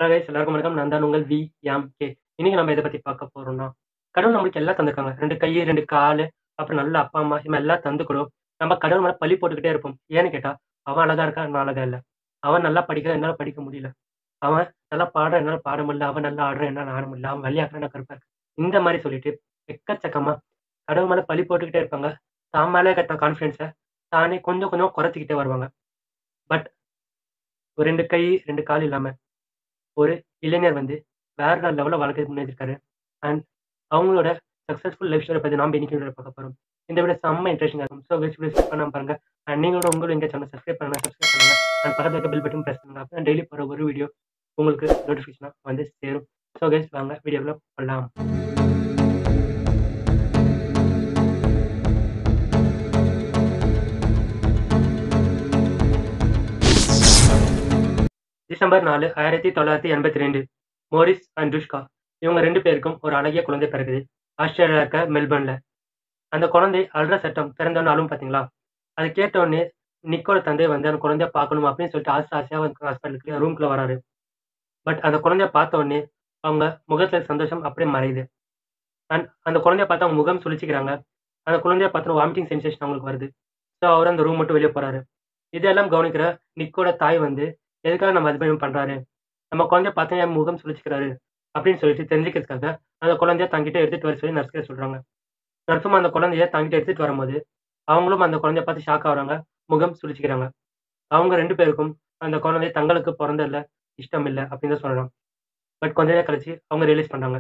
Hello guys எல்லாருக்கும் வணக்கம். நான் தான் உங்கள் வி.எம்.கே. இன்னைக்கு நம்ம எத பத்தி பார்க்க போறோம்னா, கடவுள் நம்மளுக்கு எல்லாம் தந்திருக்காங்க. 2 கை, 2 காலு, அப்புறம் நல்ல அப்பா, அம்மா இது மாரி எல்லாம் தந்து கூட, நம்ம கடவுள் மேல பழி போட்டுக்கிட்டே இருப்போம். ஏன்னு கேட்டா, அவன் அழகா இருக்கான், நான் அழகா இல்ல. அவன் நல்லா படிக்கிறான், என்னால படிக்க முடியல. அவன் நல்லா பாடுறான், என்னால பாட முடியல. அவன் நல்லா ஆடுறான், என்னால ஆட முடியல. அவன் வெள்ளையா இருக்கான், நான் கருப்பா இருக்கேன். இந்த மாரி சொல்லிட்டு, எக்கச்சக்கமா கடவுள் மேல பழி போட்டுக்கிட்டே இருப்பாங்க. தான் மேல இருக்க கான்ஃபிடன்ஸ தானே கொஞ்சம் கொஞ்சமா குறைச்சுக்கிட்டே வருவாங்க. பட் ஒரு 2 கை, 2 கால் இல்லாம, ஒரு இளைஞர் வந்து வேற லெவல்ல வாழ்க்கைய முன்னேறிருக்காரு. அண்ட் அவங்களோட சக்சஸ்ஃபுல் லைஃப் ஸ்டோரிய பத்தி நாம இன்னைக்கு வீடியோல பார்க்க போறோம். இந்த வீடியோ செம்ம இன்ட்ரஸ்டிங்கா இருக்கும். ஸோ கைஸ் வீடியோ ஸ்கிப் பண்ணாம பாருங்க. அண்ட் நீங்களும் உங்களும் எங்க சேனல் சப்ஸ்கிரைப் பண்ணலனா சப்ஸ்கிரைப் பண்ணுங்க. அண்ட் பக்கத்துல இருக்க பெல் பட்டன் பிரஸ் பண்ணுங்க. அப்பதான் டெய்லி போற ஒரு வீடியோ உங்களுக்கு நோட்டிஃபிகேஷனா வந்து சேரும். ஸோ கைஸ் வாங்க வீடியோக்குள்ள போலாம். டிசம்பர் 4, 1982 மோரிஸ் அண்ட் ருஷ்கா இவங்க 2 பேருக்கும் ஒரு அழகிய குழந்தை பிறக்குது. ஆஸ்திரேலியால இருக்க மெல்பர்ன்ல. அந்த குழந்தை அழுற சத்தம் பிறந்தோனே அழுவும் பார்த்தீங்களா? அத கேட்ட உடனே நிக்கோட தந்தை வந்து அந்த குழந்தைய பார்க்கணும் அப்படின்னு சொல்லிட்டு ஆசை ஆசையா வந்து ஹாஸ்பிட்டலுக்கு ரூம்குள்ள வராரு. பட் அந்த குழந்தைய பார்த்த உடனே அவங்க முகத்துல சந்தோஷம் அப்படியே மறையுது. அண்ட் அந்த குழந்தைய பார்த்து அவங்க முகம் சுளிச்சுக்கிறாங்க. அந்த குழந்தைய பார்த்தோன வாமிட்டிங் சென்சேஷன் அவங்களுக்கு வருது. ஸோ அவரு அந்த ரூம் விட்டு வெளிய போறாரு. இதெல்லாம் கவனிக்கிற நிக்கோட தாய் வந்து எதுக்காக நம்ம ஹஸ்பண்ட் பண்றாரு? நம்ம குழந்தைய பார்த்தா என் முகம் சுளிச்சுக்கிறாரு அப்படின்னு சொல்லிட்டு தெரிஞ்சுக்கிறதுக்காக அந்த குழந்தைய தன்கிட்ட எடுத்துட்டு வர சொல்லி நர்ஸ் கிட்ட சொல்றாங்க. நர்ஸும் அந்த குழந்தைய தன்கிட்ட எடுத்துட்டு வரும்போது, அவங்களும் அந்த குழந்தைய பார்த்து ஷாக் ஆகுறாங்க. முகம் சுளிச்சுக்கிறாங்க. அவங்க 2 பேருக்கும் அந்த குழந்தை தங்களுக்கு பொறந்ததுல இஷ்டம் இல்ல அப்படின்னு தான் சொல்லலாம். பட் கொஞ்ச நேரம் கழிச்சு அவங்க ரியலைஸ் பண்றாங்க.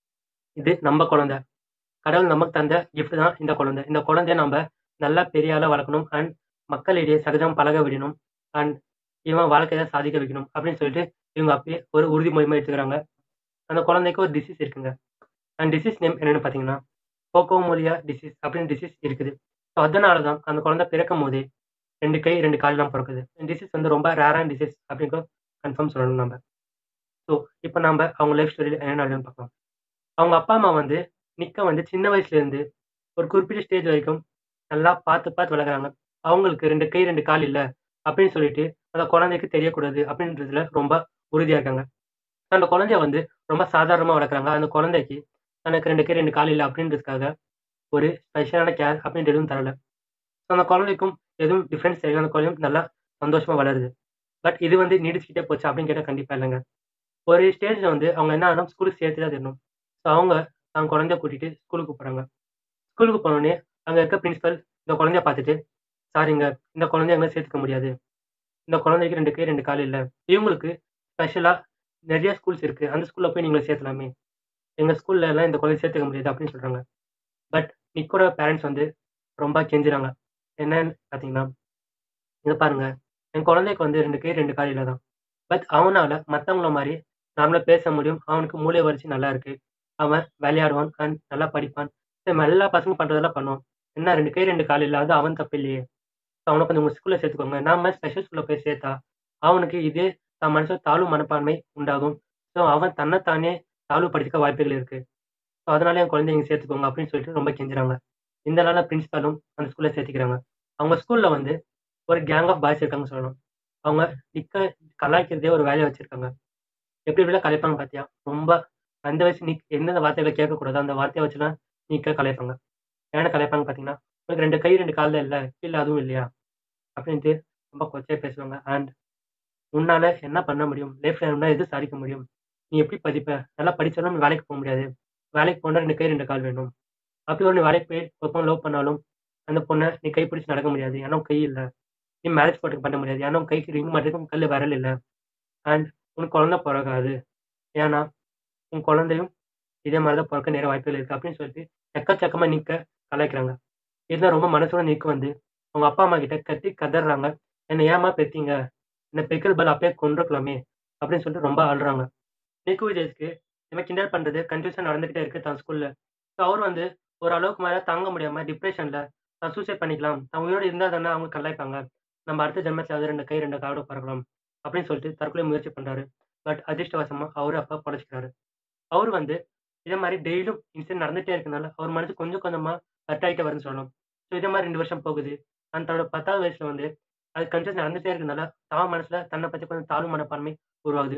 இது நம்ம குழந்தை. கடவுள் நமக்கு தந்த கிஃப்ட் தான் இந்த குழந்தை. இந்த குழந்தைய நம்ப நல்லா பெரிய ஆளா வளர்க்கணும். அண்ட் மக்களிடையே சகஜமா பழக விடணும். அண்ட் இவன் வாழ்க்கையில சாதிக்க வைக்கணும் அப்படின்னு சொல்லிட்டு இவங்க அப்பயே ஒரு உறுதிமொழிமா எடுத்துக்கிறாங்க. அந்த குழந்தைக்கு ஒரு டிசீஸ் இருக்குங்க. அண்ட் டிசீஸ் நேம் என்னன்னு பார்த்தீங்கன்னா, கோகோமோரியா டிசீஸ் அப்படின்னு டிசீஸ் இருக்குது. ஸோ அதனால தான் அந்த குழந்தை பிறக்கும்போதே 2 கை, 2 கால் இல்லாம பொறக்குது. இந்த டிசீஸ் வந்து ரொம்ப ரேரான டிசீஸ் அப்படின்னு கன்ஃபார்ம் சொல்லணும் நம்ப. ஸோ இப்ப நம்ப அவங்க லைஃப் ஸ்டோரியில என்ன நடக்குதுன்னு பார்க்கலாம். அவங்க அப்பா, அம்மா வந்து நிக்க வந்து சின்ன வயசுல இருந்து ஒரு குறிப்பிட்ட ஸ்டேஜ் வரைக்கும் நல்லா பார்த்து பார்த்து வளர்க்குறாங்க. அவங்களுக்கு 2 கை, 2 கால் இல்ல அப்படின்னு சொல்லிட்டு அந்த குழந்தைக்கு தெரியக்கூடாது அப்படின்றதுல ரொம்ப உறுதியா இருக்காங்க. அந்த குழந்தைய வந்து ரொம்ப சாதாரணமா வளர்க்குறாங்க. அந்த குழந்தைக்கு தனக்கு 2 கை, 2 கால் இல்ல அப்படின்றதுக்காக ஒரு ஸ்பெஷலான கேர் அப்படின்ட்டு எதுவும் தரல. அந்த குழந்தைக்கும் எதுவும் டிஃபரன்ஸ் தெரியல. அந்த குழந்தையும் நல்லா சந்தோஷமா வளருது. பட் இது வந்து நீடிச்சுக்கிட்டே போச்சா அப்படின்னு கேட்டா கண்டிப்பா இல்லங்க. ஒரு ஸ்டேஜ்ல வந்து அவங்க என்ன ஆகணும் ஸ்கூலுக்கு சேர்த்து தான் தரணும். ஸோ அவங்க அவங்க குழந்தைய கூட்டிட்டு ஸ்கூலுக்கு போறாங்க. ஸ்கூலுக்கு போனோனே அங்க இருக்க பிரின்சிபல் இந்த குழந்தைய பார்த்துட்டு, சாரிங்க இந்த குழந்தைய எங்களால சேர்த்துக்க முடியாது. இந்த குழந்தைக்கு 2 கை, 2 கால் இல்ல. இவங்களுக்கு ஸ்பெஷலா நெறைய ஸ்கூல்ஸ் இருக்கு. அந்த ஸ்கூல்ல போய் நீங்க சேர்த்தலாமே. எங்க ஸ்கூல்ல எல்லாம் இந்த குழந்தைய சேர்த்துக்க முடியாது அப்படின்னு சொல்றாங்க. பட் நிக்கோட பேரண்ட்ஸ் வந்து ரொம்ப கெஞ்சுறாங்க. என்னன்னு பார்த்தீங்கன்னா, இங்க பாருங்க என் குழந்தைக்கு வந்து 2 கை, 2 கால் இல்ல தான். பட் அவனால மத்தவங்கள மாரி நார்மலா பேச முடியும். அவனுக்கு மூளை வளர்ச்சி நல்லா இருக்கு. அவன் விளையாடுவான் அண்ட் நல்லா படிப்பான். நம்ம எல்லா பசங்களும் பண்றதெல்லாம் பண்ணுவான். என்ன 2 கை, 2 கால் இல்ல. அது அவன் தப்பு இல்லையே. அவன கொஞ்சம் உங்க ஸ்கூல்ல சேர்த்துக்கோங்க. நாம ஸ்பெஷல் ஸ்கூல்ல போய் சேர்த்தா, அவனுக்கு இதே தன் மனசுல தாழ்வு மனப்பான்மை உண்டாகும். ஸோ அவன் தன்ன தானே தாழ்வுபடுத்திக்க வாய்ப்புகள் இருக்கு. ஸோ அதனால என் குழந்தைய இங்க சேர்த்துக்கோங்க அப்படின்னு சொல்லிட்டு ரொம்ப கெஞ்சுறாங்க. இதனால பிரின்சிபலும் அந்த ஸ்கூல்ல சேர்த்துக்கிறாங்க. அவங்க ஸ்கூல்ல வந்து ஒரு கேங் ஆஃப் பாய்ஸ் இருக்காங்கன்னு சொல்லணும். அவங்க நிக்க கலாய்க்கிறதே ஒரு வேலையா வச்சிருக்காங்க. எப்படி எப்படிலாம் கலாய்ப்பாங்க பார்த்தியா? ரொம்ப அந்த வயசு நிக் எந்தெந்த வார்த்தைகள கேட்கக்கூடாதோ அந்த வார்த்தைய வச்சுலாம் நிக்க கலாய்ப்பாங்க. என்ன கலாய்ப்பாங்க பார்த்தீங்கன்னா, உனக்கு 2 கை, 2 கால் தான் இல்ல. கீழ அதுவும் இல்லையா? அப்படின்ட்டு ரொம்ப கொச்சையா பேசுவாங்க. அண்ட் உன்னால என்ன பண்ண முடியும்? லைஃப்ல உன்னால எது சாதிக்க முடியும்? நீ எப்படி படிப்ப? நல்லா படிச்சாலும் நீ வேலைக்கு போ முடியாது. வேலைக்கு போனா 2 கை, 2 கால் வேணும். அப்படி ஒரு நீ வேலைக்கு போய் ஒரு பொண்ண லவ் பண்ணாலும், அந்த பொண்ண நீ கை பிடிச்சு நடக்க முடியாது. ஏன்னா உன் கை இல்ல. நீ மேரேஜ் போட்டு பண்ண முடியாது. ஏன்னா உன் கைக்கு ரிங் மாட்டுறதுக்கு கல்லு விரல் இல்ல. அண்ட் உனக்கு குழந்தை பொறக்காது. ஏன்னா உன் குழந்தையும் இதே மாரி தான் பொறக்க நிறைய வாய்ப்புகள் இருக்கு அப்படின்னு சொல்லிட்டு எக்கச்சக்கமா நிக்க கலாய்க்கிறாங்க. இதுல ரொம்ப மனசோட நிக்க வந்து அவங்க அப்பா, அம்மா கிட்ட கத்தி கதர்றாங்க. என்ன ஏம்மா பெத்தீங்க? என்ன பெக்கல் பதிலா அப்பயே கொன்றுக்கலாமே அப்படின்னு சொல்லிட்டு ரொம்ப அழுறாங்க. நிக்கு விஜய்ஸ்க்கு இந்த மாரி கிண்டல் பண்றது கன்டினியூஸா நடந்துகிட்டே இருக்கு தான் ஸ்கூல்ல. ஸோ அவரு வந்து ஒரு அளவுக்கு மேல தாங்க முடியாம டிப்ரஷன்ல தான் சூசைட் பண்ணிக்கலாம். தான் உயிரோட இருந்தா தானே அவங்க கலாய்ப்பாங்க. நம்ம அடுத்த ஜென்மத்திலாவது 2 கை, 2 காலோட பொறக்கலாம் அப்படின்னு சொல்லிட்டு தற்கொலை முயற்சி பண்றாரு. பட் அதிர்ஷ்டவசமா அவரு அப்ப பொழச்சுக்கிறாரு. அவரு வந்து இதே மாரி டெய்லியும் இன்சிடென்ட் நடந்துட்டே இருக்கனால அவர் மனசு கொஞ்சம் கொஞ்சமா ஹர்ட் ஆயிட்டே வருதுன்னு சொல்லலாம். ஸோ இதே மாரி 2 வருஷம் போகுது. அண்ட் தன்னோட 10வது வயசுல வந்து அது கன்டினியூஸா நடந்துட்டே இருக்கனால தான் மனசுல தன்ன பத்தி கொஞ்சம் தாழ்வு மனப்பான்மை உருவாகுது.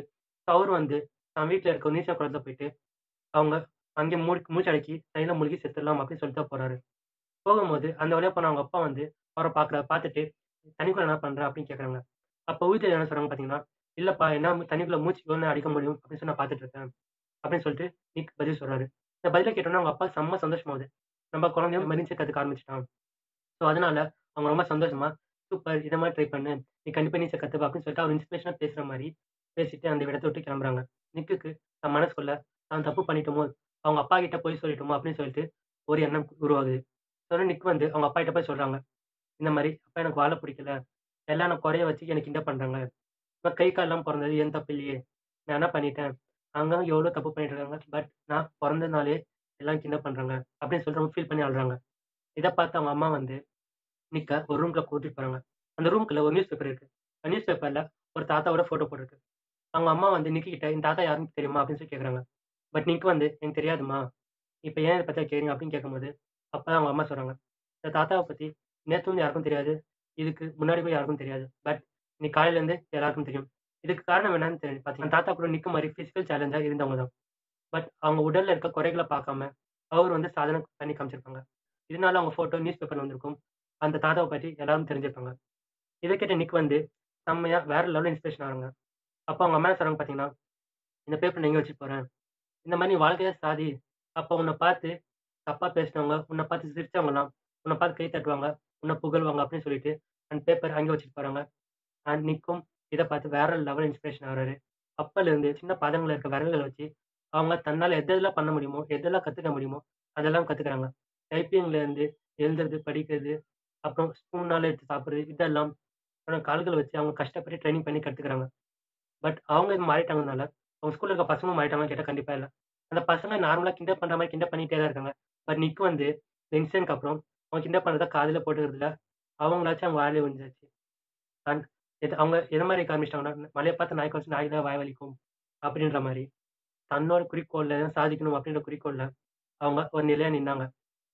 அவரு வந்து தான் வீட்ல இருக்க ஒரு நீச்சல் குளத்துல போயிட்டு, அவங்க அங்கே மூ மூச்சு அடக்கி தண்ணீல மூழ்கி செத்துடலாம் அப்படின்னு சொல்லிட்டு தான் போறாரு. போகும்போது அந்த வழியா போன அவங்க அப்பா வந்து அவர பார்க்குறாரு. பார்த்துட்டு, "தண்ணிக்குள்ள என்ன பண்ற?" அப்படின்னு கேட்குறாங்க. அப்ப உயிர்த்தெழுதல் என்ன சொல்றாங்க பார்த்தீங்கன்னா, "இல்லப்பா என்னால தண்ணிக்குள்ள மூச்சு எவ்வளோ நேரம் அடிக்க முடியும் அப்படின்னு சொல்லி நான் பார்த்துட்டு இருக்கேன்." அப்படின்னு சொல்லிட்டு நிக் பதில் சொல்றாரு. இந்த பதில கேட்டோனே அவங்க அப்பா செம்ம சந்தோஷமாகுது. நம்ம குழந்தையும் நீச்சல் கத்துக்க ஆரம்பிச்சுட்டான். ஸோ அதனால அவங்க ரொம்ப சந்தோஷமா, "சூப்பர் இத மாரி ட்ரை பண்ணு. நீ கண்டிப்பா நீச்சல் கத்துப்ப." அப்படின்னு சொல்லிட்டு அவர் இன்ஸ்பிரேஷனா பேசுற மாரி பேசிட்டு அந்த இடத்த விட்டு கிளம்புறாங்க. நிக்குக்கு தன் மனசுக்குள்ள தான் தப்பு பண்ணிட்டோமோ, அவங்க அப்பா கிட்ட பொய் சொல்லிட்டோமோ அப்படின்னு சொல்லிட்டு ஒரு எண்ணம் உருவாகுது. உடனே நிக் வந்து அவங்க அப்பா கிட்ட போய் சொல்றாங்க. இந்த மாரி, "அப்பா எனக்கு வாழ பிடிக்கல. எல்லாம் என்ன குறைய வச்சு என்ன கிண்டல் பண்றாங்க. நான் கை கால் இல்லாம பொறந்தது என் தப்பு இல்லையே. நான் என்ன பண்ணிட்டேன்? அவங்க எவ்வளோ தப்பு பண்ணிட்டு இருக்காங்க. பட் நான் பொறந்ததுனாலே எல்லாம் கிண்டல் பண்றாங்க." அப்படின்னு சொல்லிட்டு ரொம்ப ஃபீல் பண்ணி அழுறாங்க. இத பார்த்து அவங்க அம்மா வந்து நிக்க ஒரு ரூம்குள்ள கூட்டிட்டு போறாங்க. அந்த ரூம்குள்ள ஒரு நியூஸ் பேப்பர் இருக்கு. அந்த நியூஸ் பேப்பர்ல ஒரு தாத்தாவோட ஃபோட்டோ போட்டிருக்கு. அவங்க அம்மா வந்து நிக்கி கிட்ட, "இந்த தாத்தா யாருன்னு தெரியுமா?" அப்படின்னு சொல்லி கேட்குறாங்க. பட் நிக் வந்து, "எனக்கு தெரியாதும்மா. இப்ப ஏன் இத பத்தி கேட்கிறீங்க?" அப்படின்னு கேட்கும்போது, அப்பதான் அவங்க அம்மா சொல்றாங்க. "இந்த தாத்தாவ பத்தி நேத்துல இருந்து யாருக்கும் தெரியாது. இதுக்கு முன்னாடி கூட யாருக்கும் தெரியாது. பட் இன்னைக்கு காலையில இருந்து எல்லாருக்கும் தெரியும். இதுக்கு காரணம் என்னன்னு தெரியும் பார்த்தீங்கன்னா, அந்த தாத்தா கூட நிக் மாரி பிசிக்கல் சேலஞ்சா இருந்தவங்க தான். பட் அவங்க உடல்ல இருக்க குறைகள பார்க்காம, அவர் வந்து சாதனை பண்ணி காமிச்சிருப்பாங்க. இதனால அவங்க ஃபோட்டோ நியூஸ் பேப்பர்ல வந்திருக்கும். அந்த தாத்தாவ பத்தி எல்லாரும் தெரிஞ்சிருப்பாங்க." இத கேட்ட நிக் வந்து செம்மையா வேற லெவல்ல இன்ஸ்பிரேஷன் ஆகுறாங்க. அப்ப அவங்க அம்மா என்ன சொல்றாங்க பார்த்தீங்கன்னா, "இந்த பேப்பர் நான் எங்க வச்சுட்டு போறேன். இந்த மாரி நீ வாழ்க்கையில சாதி. அப்ப உன்ன பார்த்து தப்பா பேசினவங்க, உன்ன பார்த்து சிரிச்சவங்கலாம், உன்ன பார்த்து கை தட்டுவாங்க, உன்ன புகழ்வாங்க." அப்படின்னு சொல்லிட்டு அந்த பேப்பர் அங்க வச்சுட்டு போறாங்க. அண்ட் நிக்கும் இத பார்த்து வேற லெவல் இன்ஸ்பிரேஷன் ஆகுறாரு. அப்பலேருந்து சின்ன பாதங்கள்ல இருக்க விரல்கள வச்சு, அவங்க தன்னால எது எதெல்லாம் பண்ண முடியுமோ, எதெல்லாம் கத்துக்க முடியுமோ, அதெல்லாம் கத்துக்கிறாங்க. டைப்பிங்ல இருந்து எழுதுறது, படிக்கிறது, அப்புறம் ஸ்பூனால எடுத்து சாப்பிடுறது, இதெல்லாம் அப்புறம் கால்கள வச்சு அவங்க கஷ்டப்பட்டு ட்ரெய்னிங் பண்ணி கத்துக்கிறாங்க. பட் அவங்க இது மாறிட்டாங்கனால, அவங்க ஸ்கூல்ல இருக்க பசங்களும் மாறிட்டாங்களான்னு கேட்டா கண்டிப்பா இல்ல. அந்த பசங்க நார்மலா கிண்டல் பண்ற மாரி கிண்டல் பண்ணிட்டே தான் இருக்காங்க. பட் நிக் வந்து இந்த இன்சிடென்ட்க்கு அப்புறம் அவங்க கிண்டல் பண்றத காதுல போட்டுக்கிறது இல்ல. அவங்களாச்சும் அவங்க வேலைய முடிஞ்சாச்சு. அண்ட் எது அவங்க எத மாரி இருக்க ஆரம்பிச்சுட்டாங்கன்னா, "மலைய பார்த்து நாய் கொலைச்சா நாய்க்கு தான் வாய் வலிக்கும்." அப்படின்ற மாரி தன்னோட குறிக்கோள்ல எதுவும் சாதிக்கணும் அப்படின்ற குறிக்கோள்ல அவங்க ஒரு நிலையா நின்னாங்க.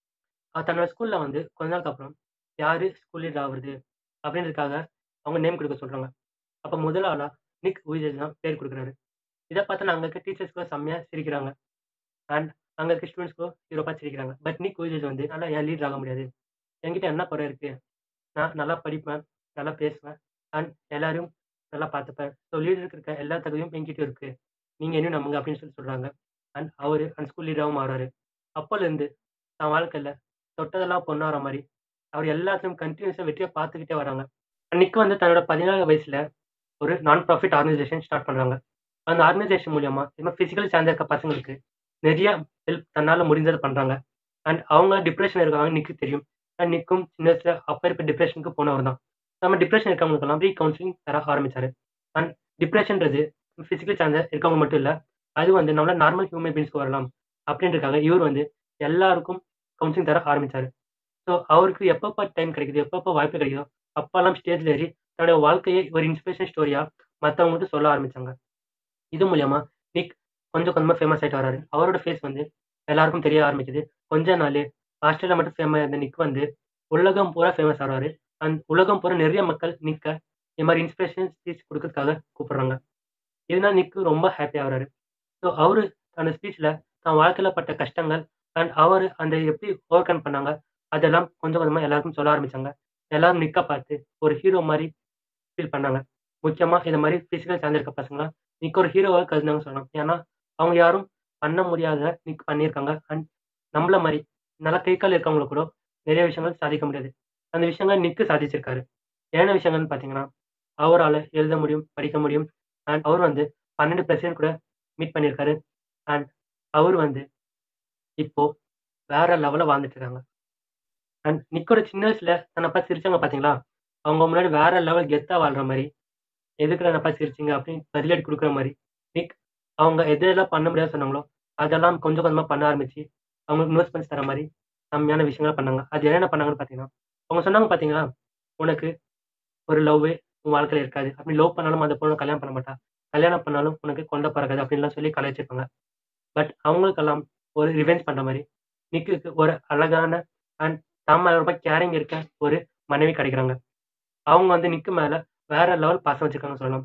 அ தன்னோட ஸ்கூல்ல வந்து கொஞ்ச நாளுக்கு அப்புறம் யாரு ஸ்கூல் லீடர் ஆவுறது அப்படின்றதுக்காக அவங்க நேம் குடுக்க சொல்றாங்க. அப்ப முதல் ஆளா நிக் உய்ஜஸ் தான் பேர் குடுக்குறாரு. இத பார்த்து அங்க இருக்க டீச்சர்ஸ்லாம் செம்மையா சிரிக்கிறாங்க. அண்ட் அங்க இருக்க ஸ்டூடண்ட்ஸ்க்கும் ஹீரோ பார்த்து சிரிக்கிறாங்க. பட் நிக் உய்ஜஸ் வந்து, "என்னால ஏன் லீடர் ஆக முடியாது? என்கிட்ட என்ன குறை இருக்கு? நான் நல்லா படிப்பேன், நல்லா பேசுவேன், அண்ட் எல்லாரையும் நல்லா பார்த்துப்பேன். ஸோ லீடருக்கு இருக்க எல்லா தகுதியும் என்கிட்டயும் இருக்கு. நீங்க என்னையும் நம்புங்க." அப்படின்னு சொல்லி சொல்றாங்க. அண்ட் அவரு அந்த ஸ்கூல் லீடராவும் மாறுறாரு. அப்போலேருந்து தன் வாழ்க்கையில தொட்டதெல்லாம் பொன்னாற மாரி, அவர் எல்லாத்துலயும் கன்டினியூஸா வெற்றிய பார்த்துக்கிட்டே வராங்க. நிக் வந்து தன்னோட 14 வயசுல ஒரு நான் ப்ராஃபிட் ஆர்கனைசேஷன் ஸ்டார்ட் பண்றாங்க. அந்த ஆர்கனைசேஷன் மூலியமா இந்த மாரி பிசிக்கல் சேலஞ்ச் இருக்க பசங்களுக்கு நெறைய ஹெல்ப் தன்னால முடிஞ்சத பண்றாங்க. அண்ட் அவங்க டிப்ரஷன்ல இருக்காங்கன்னு நிக்கு தெரியும். அண்ட் நிக்கும் சின்ன வயசுல அப்ப இருக்க டிப்ரஷனுக்கு போனவர் தான். நம்ம டிப்ரஷன் இருக்கவங்களுக்கெல்லாம் ஃப்ரீ கவுன்சிலிங் தர ஆரம்பிச்சாரு. அண்ட் டிப்ரஷன்றது பிசிக்கல் சேலஞ்ச் இருக்கவங்க மட்டும் இல்ல. அது வந்து நம்மள நார்மல் ஹியூமன் பீயிங்ஸ்க்கு வரலாம். அப்படின்றதுக்காக இவர் வந்து எல்லாருக்கும் கவுன்சிலிங் தர ஆரம்பிச்சாரு. ஸோ அவருக்கு எப்பப்ப டைம் கிடைக்குது, எப்பப்ப வாய்ப்பு கிடைக்குதோ, அப்பல்லாம் ஸ்டேஜ்ல ஏறி தன்னுடைய வாழ்க்கையை ஒரு இன்ஸ்பிரேஷன் ஸ்டோரியா மத்தவங்களுக்கு சொல்ல ஆரம்பிச்சாங்க. இது மூலியமா நிக் கொஞ்சம் கொஞ்சமா ஃபேமஸ் ஆயிட்டு வராரு. அவரோட ஃபேஸ் வந்து எல்லாருக்கும் தெரிய ஆரம்பிக்குது. கொஞ்ச நாளே ஆஸ்திரேலியா மட்டும் ஃபேமஸ் இருந்த நிக் வந்து உலகம் பூரா ஃபேமஸ் ஆகுறாரு. அண்ட் உலகம் பூரா நெறைய மக்கள் நிக்க இந்த மாரி இன்ஸ்பிரேஷன் ஸ்பீச் குடுக்கறதுக்காக கூப்பிடுறாங்க. இதனால நிக் ரொம்ப ஹேப்பி ஆகுறாரு. ஸோ அவரு அந்த ஸ்பீச்ல தன் வாழ்க்கையில பட்ட கஷ்டங்கள் அண்ட் அவரு அந்த எப்படி ஓவர் கம் பண்ணாங்க, அதெல்லாம் கொஞ்சம் கொஞ்சமா எல்லாருக்கும் சொல்ல ஆரம்பிச்சாங்க. எல்லாரும் நிக்க பார்த்து ஒரு ஹீரோ மாரி ஃபீல் பண்ணாங்க. முக்கியமா இந்த மாரி பிசிக்கல் சேலஞ்ச் இருக்க பசங்கலாம் நிக் ஒரு ஹீரோவா கருதுனாங்கன்னு சொல்லலாம். ஏன்னா, அவங்க யாரும் பண்ண முடியாதத நிக் பண்ணியிருக்காங்க. அண்ட் நம்மள மாரி நல்லா கை, கால் இருக்கவங்கள கூட நெறைய விஷயங்கள் சாதிக்க முடியாது. அந்த விஷயங்கள் நிக் சாதிச்சிருக்காரு. என்னென்ன விஷயங்கள்னு பார்த்தீங்கன்னா, அவரால எழுத முடியும், படிக்க முடியும். அண்ட் அவரு வந்து 12 பிரசிடென்ட் கூட மீட் பண்ணியிருக்காரு. அண்ட் அவரு வந்து இப்போ வேற லெவல்ல வாழ்ந்துட்டு இருக்காங்க. அண்ட் நிக்கோட சின்ன வயசுல தன்ன பார்த்து சிரிச்சாங்க பார்த்தீங்களா? அவங்க முன்னாடி வேற லெவல் கெத்தா வாழ்ற மாரி, "எதுக்குடா என்ன பார்த்து சிரிச்சீங்க?" அப்படின்னு பதிலடி குடுக்குற மாரி, நிக் அவங்க எது எதெல்லாம் பண்ண முடியாதுன்னு சொன்னாங்களோ, அதெல்லாம் கொஞ்சம் கொஞ்சமா பண்ண ஆரம்பிச்சு, அவங்களுக்கு நோட்ஸ் பண்ணி தர மாரி செம்மையான விஷயங்கள பண்ணாங்க. அது என்னென்ன பண்ணாங்கன்னு பார்த்தீங்கன்னா, அவங்க சொன்னாங்க பார்த்தீங்களா? "உனக்கு ஒரு லவ்வே உன் வாழ்க்கையில இருக்காது. அப்படி லவ் பண்ணாலும் அந்த பொண்ணு கல்யாணம் பண்ண மாட்டா. கல்யாணம் பண்ணாலும் உனக்கு கொழந்த பொறக்காது." அப்படின்லாம் சொல்லி கலாய்ச்சிருப்பாங்க. பட் அவங்களுக்கெல்லாம் ஒரு ரிவெஞ்ச் பண்ற மாரி, நிக்குக்கு ஒரு அழகான அண்ட் தான் மேல ரொம்ப கேரிங் இருக்க ஒரு மனைவி கிடைக்கிறாங்க. அவங்க வந்து நிக்கு மேல வேற லெவல் பாசம் வச்சிருக்காங்கன்னு சொல்லலாம்.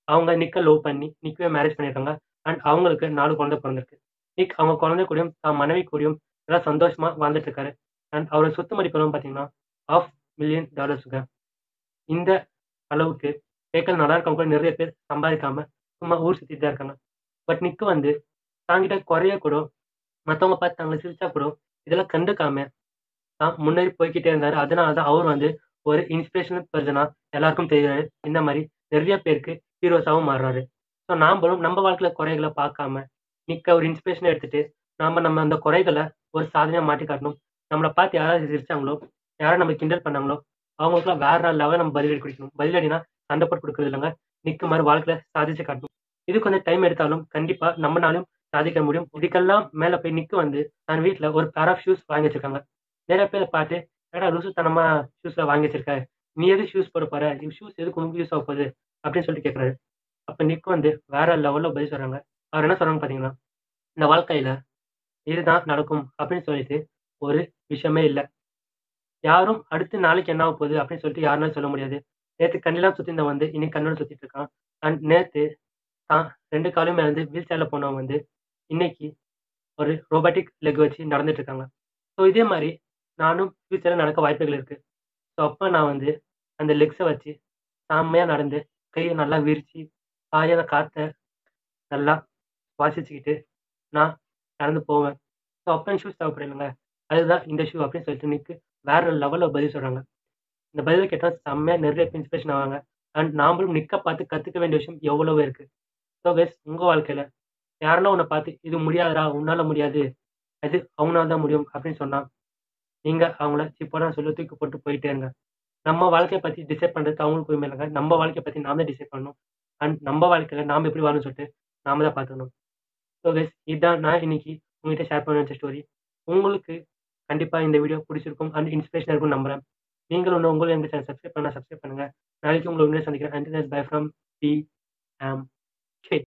அவங்க நிக்க லவ் பண்ணி நிக்கவே மேரேஜ் பண்ணியிருக்காங்க. அண்ட் அவங்களுக்கு 4 குழந்தை பொறந்திருக்கு. நிக் அவங்க குழந்தை கூடயும், தான் மனைவி கூடயும் நல்லா சந்தோஷமா வாழ்ந்துட்டு இருக்காரு. அண்ட் அவரோட சொத்து மதிப்பு எவ்வளவுன்னு பார்த்தீங்கன்னா, $500,000 ங்க. இந்த அளவுக்கு கேட்க நல்லா இருக்கவங்க கூட நெறைய பேர் சம்பாதிக்காம, சும்மா ஊர் சுத்திட்டு தான் இருக்காங்க. பட் நிக் வந்து தான்கிட்ட குறைய கூட, மத்தவங்க பார்த்து தங்கள சிரிச்சா கூட, இதெல்லாம் கண்டுக்காம, தான் முன்னேறி போய்க்கிட்டே இருந்தாரு. அதனால தான் அவர் வந்து ஒரு இன்ஸ்பிரேஷனல் பெர்சனா எல்லாருக்கும் தெரிறாரு. இந்த மாரி நெறைய பேருக்கு ஹீரோஸாவும் மாறுறாரு. ஸோ நாம்பளும் நம்ம வாழ்க்கையில குறைகள பார்க்காம, நிக்க ஒரு இன்ஸ்பிரேஷனா எடுத்துட்டு, நாம நம்ம அந்த குறைகள ஒரு சாதனையா மாத்தி காட்டணும். நம்மள பார்த்து யாராவது சிரிச்சாங்களோ, யாராவது நம்மள கிண்டல் பண்ணாங்களோ, அவங்களுக்கெல்லாம் வேற லெவல்ல நம்ம பதிலடி குடுக்கணும். பதிலடினா சண்டை போட்டு குடுக்குறது இல்லங்க. நிக் மாரி வாழ்க்கையில சாதிச்சு காட்டணும். இது கொஞ்சம் டைம் எடுத்தாலும், கண்டிப்பா நம்மனாலயும் சாதிக்க முடியும். இதுக்கெல்லாம் மேல போய் நிக் வந்து, தன் வீட்ல ஒரு பேர் ஆஃப் ஷூஸ் வாங்கி வச்சிருக்காங்க. நெறைய பேர பார்த்து, "என்னடா லூசுத்தனமா ஷூஸ்லாம் வாங்கி வச்சிருக்க? நீ எதுக்கு ஷூஸ் போட போற? இந்த ஷூஸ் எதுக்கு உனக்கு யூஸ் ஆகப் போகுது?" அப்படின்னு சொல்லிட்டு கேட்கிறாரு. அப்ப நிக் வந்து வேற லெவல்ல பதில் சொல்றாங்க. அவர் என்ன சொல்றாங்கன்னு பார்த்தீங்கன்னா, "இந்த வாழ்க்கையில இதுதான் நடக்கும் அப்படின்னு சொல்லிட்டு ஒரு விஷயமே இல்ல. யாரும் அடுத்து நாளைக்கு என்ன ஆகப் போகுது அப்படின்னு சொல்லிட்டு யாருனாலும் சொல்ல முடியாது. நேத்து கண்ணெல்லாம் சுத்தினவன் வந்து இன்னைக்கு கண்ணோட சுத்திட்டு இருக்கான். அண்ட் நேத்து தான் 2 காலுமே இழந்து வீல் சேர்ல போனவன் வந்து, இன்னைக்கு ஒரு ரோபோட்டிக் லெக் வச்சு நடந்துட்டு இருக்காங்க. ஸோ இதே மாரி நானும் ஃபியூச்சர்ல நடக்க வாய்ப்புகள் இருக்கு. ஸோ அப்ப நான் வந்து அந்த லெக்ஸ வச்சு செம்மையா நடந்து, கைய நல்லா விரிச்சு, ஆயான காத்த நல்லா சுவாசிச்சுக்கிட்டு, நான் நடந்து போவேன். ஸோ அப்ப எனக்கு ஷூஸ் தேவைப்படலங்க. அதுதான் இந்த ஷூ அப்படின்னு சொல்லிட்டு நிக் வேற லெவல்ல பதில் சொல்றாங்க. இந்த பதில கேட்டா செம்மையா நெறைய பேர் இன்ஸ்பிரேஷன் ஆவாங்க. அண்ட் நாமளும் நிக்க பார்த்து கத்துக்க வேண்டிய விஷயம் எவ்வளவோ இருக்கு. ஸோ கைஸ் உங்க வாழ்க்கையில யாருன்னா உன்ன பார்த்து, "இது முடியாதுடா, உன்னால முடியாது. அது அவங்கனால தான் முடியும்" அப்படின்னு சொன்னா, நீங்க அவங்கள சீப்பான சொல்லி தூக்கி போட்டு போயிட்டே இருங்க. நம்ம வாழ்க்கைய பத்தி டிசைட் பண்றதுக்கு அவங்களுக்கு உரிமை இல்லங்க. நம்ம வாழ்க்கைய பத்தி நாம தான் டிசைட் பண்ணணும். அண்ட் நம்ம வாழ்க்கையில நாம எப்படி வாழணும்னு சொல்லிட்டு நாம தான் பார்த்துக்கணும். ஸோ கைஸ் இதான் நான் இன்னைக்கு உங்ககிட்ட ஷேர் பண்ண நெனச்ச ஸ்டோரி. உங்களுக்கு கண்டிப்பா இந்த வீடியோ புடிச்சிருக்கும் அண்ட் இன்ஸ்பிரேஷனா இருக்கும்னு நம்புறேன். நீங்களும் இன்னும் உங்களும் எங்க சேனல் சப்ஸ்கிரைப் பண்ணலனா சப்ஸ்கிரைப் பண்ணுங்க. நாளைக்கு உங்கள உடனே சந்திக்கிறேன். Until then bye from B. ஆம்.